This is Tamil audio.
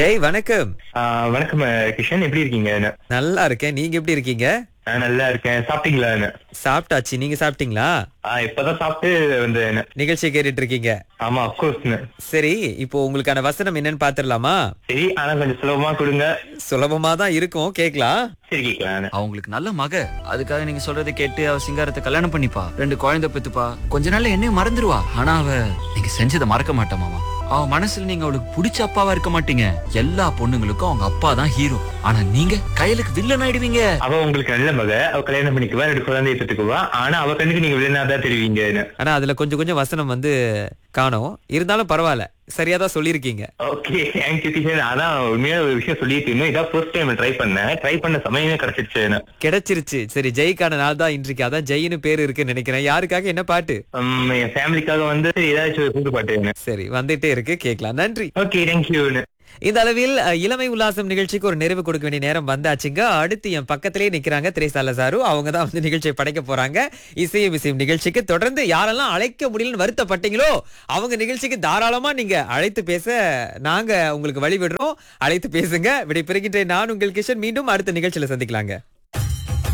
ஜெய் வணக்கம் ஆ, வணக்கம் அஹ், கிஷன் எப்படி இருக்கீங்க நல்லா இருக்கேன் நீங்க எப்படி இருக்கீங்க நான் நல்லா இருக்கேன் சாப்பிட்டீங்களா சாப்பிட்டாச்சு நீங்க சாப்பிட்டீங்களா இப்பதான் சாப்பிட்டு வந்தேன் நிகழ்ச்சியை கேட்டுட்டு இருக்கீங்க ஆமா அப்கோர்ஸ் சரி இப்போ உங்களுக்கான வசனம் என்னன்னு பாத்துடலாமா சரி ஆனா கொஞ்சம் சுலபமா கொடுங்க சுலபமா தான் இருக்கும் கேக்கலாம் சரி கேட்கலாம் அவங்களுக்கு நல்ல மக அதுக்காக நீங்க சொல்றதை கேட்டு அவ சிங்காரத்தை கல்யாணம் பண்ணிப்பா ரெண்டு குழந்தை பெத்துப்பா கொஞ்ச நாள்ல என்னையும் மறந்துடுவா ஆனா அவ நீங்க செஞ்சதை மறக்க மாட்டா மாமா அவ மனசுல நீங்க அவளுக்கு பிடிச்ச அப்பாவா இருக்க மாட்டீங்க எல்லா பொண்ணுங்களுக்கும் அவங்க அப்பா தான் ஹீரோ ஆனா நீங்க கையலுக்கு வில்லன் ஆயிடுவீங்க அவ உங்களுக்கு நல்ல மக அவ கல்யாணம் பண்ணிக்குவா ரெண்டு குழந்தைய பெற்றுக்குவா ஆனா அவ கண்ணுக்கு நீங்க வில்லனாதான் தெரிவிங்க ஆனா அதுல கொஞ்சம் கொஞ்சம் வசனம் வந்து காணோம் இருந்தாலும் பரவாயில்ல சரியா தான் சொல்லியிருக்கீங்க ஓகே தேங்க்யூ கிஷன் ஆனா உண்மையா ஒரு விஷயம் சொல்லிட்டு இருந்தோம் இதான் ஃபர்ஸ்ட் டைம் ட்ரை பண்ணேன் ட்ரை பண்ண சமயமே கிடைச்சிருச்சு எனக்கு. கிடைச்சிருச்சு சரி ஜெய்க்கான நாள் தான் இன்றைக்கு அதான் ஜெயின்னு பேர் இருக்குன்னு நினைக்கிறேன் யாருக்காக என்ன பாட்டு உம், என் ஃபேமிலிக்காக வந்து சரி, ஏதாச்சும் ஒரு கூட்டு பாட்டு சரி வந்துட்டே இருக்கு கேக்கலாம் நன்றி ஓகே தேங்க்யூ இந்த அளவில் அஹ், இளமை உல்லாசம் நிகழ்ச்சிக்கு ஒரு நிறைவு கொடுக்க வேண்டிய நேரம் வந்தாச்சுங்க அடுத்து என் பக்கத்திலேயே நிக்கிறாங்க திரேசால சாரு அவங்க தான் வந்து நிகழ்ச்சியை படைக்க போறாங்க இசையும் இசையும் நிகழ்ச்சிக்கு தொடர்ந்து யாரெல்லாம் அழைக்க முடியலன்னு வருத்தப்பட்டீங்களோ அவங்க நிகழ்ச்சிக்கு தாராளமா நீங்க அழைத்து பேச நாங்க உங்களுக்கு வழி விடுறோம் அழைத்து பேசுங்க விடை பெறுகின்றேன் நான் உங்கள் கிஷன் மீண்டும் அடுத்த நிகழ்ச்சியில சந்திக்கலாங்க